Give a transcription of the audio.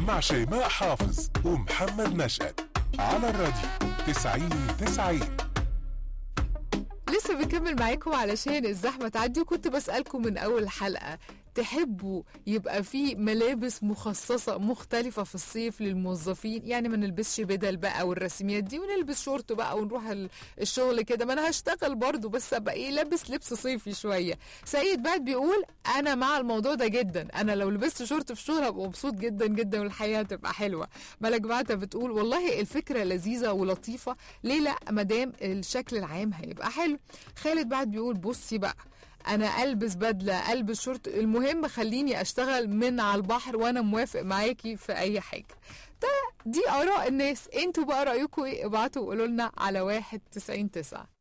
مع شيماء حافظ ومحمد نشأت على الراديو 90 90 لسه بكمل معاكم علشان الزحمة تعدي وكنت بسألكم من أول حلقة تحبوا يبقى في ملابس مخصصة مختلفة في الصيف للموظفين يعني ما نلبسش بدل بقى والرسميات دي ونلبس شورت بقى ونروح ال- الشغل كده ما انا هشتغل برضو بس ابقى ايه لابس لبس صيفي شوية سيد بعد بيقول انا مع الموضوع ده جدا انا لو لبست شورت في الشغل هبقى مبسوط جدا جدا والحياة هتبقى حلوة ملك بعتة بتقول والله الفكرة لذيذة ولطيفة ليه لا مادام الشكل العام هيبقى حلو خالد بعد بيقول بصي بقى انا البس بدله البس شورت المهم خليني اشتغل من على البحر وانا موافق معاكي في اي حاجه ده دي اراء الناس انتوا بقى رايكم ايه ابعتوا وقولوا لنا على واحد تسعين تسعة